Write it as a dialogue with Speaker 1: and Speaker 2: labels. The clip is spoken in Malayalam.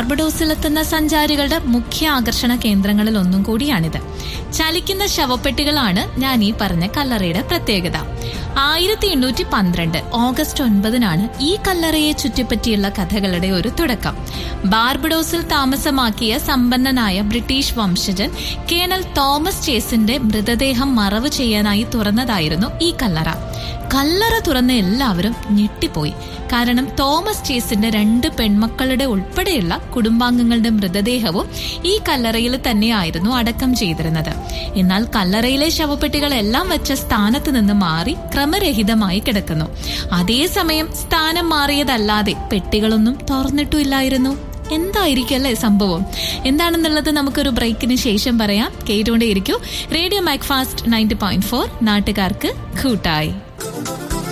Speaker 1: ബാർബഡോസിലെത്തുന്ന സഞ്ചാരികളുടെ മുഖ്യ ആകർഷണ കേന്ദ്രങ്ങളിൽ ഒന്നും കൂടിയാണിത് ചലിക്കുന്ന ശവപ്പെട്ടികളാണ് ഞാൻ ഈ പറഞ്ഞ കല്ലറയുടെ പ്രത്യേകത ആയിരത്തി എണ്ണൂറ്റി പന്ത്രണ്ട് ഓഗസ്റ്റ് ഒൻപതിനാണ് ഈ കല്ലറയെ ചുറ്റിപ്പറ്റിയുള്ള കഥകളുടെ ഒരു തുടക്കം ബാർബഡോസിൽ താമസമാക്കിയ സമ്പന്നനായ ബ്രിട്ടീഷ് വംശജൻ കേണൽ തോമസ് ചേസിന്റെ മൃതദേഹം മറവ് ചെയ്യാനായി തുറന്നതായിരുന്നു ഈ കല്ലറ കല്ലറ തുറന്ന എല്ലാവരും ഞെട്ടിപ്പോയി കാരണം തോമസ് ചേസിന്റെ രണ്ട് പെൺമക്കളുടെ ഉൾപ്പെടെയുള്ള കുടുംബാംഗങ്ങളുടെ മൃതദേഹവും ഈ കല്ലറയിൽ തന്നെയായിരുന്നു അടക്കം ചെയ്തിരുന്നത് എന്നാൽ കല്ലറയിലെ ശവപ്പെട്ടികളെല്ലാം വെച്ച സ്ഥാനത്ത് നിന്ന് മാറി ക്രമരഹിതമായി കിടക്കുന്നു അതേസമയം സ്ഥാനം മാറിയതല്ലാതെ പെട്ടികളൊന്നും തുറന്നിട്ടുമില്ലായിരുന്നു എന്തായിരിക്കല്ലേ സംഭവം എന്താണെന്നുള്ളത് നമുക്കൊരു ബ്രേക്കിന് ശേഷം പറയാം കേട്ടുകൊണ്ടേയിരിക്കും radio Macfast ninety point four നാട്ടുകാർക്ക് കൂട്ടായി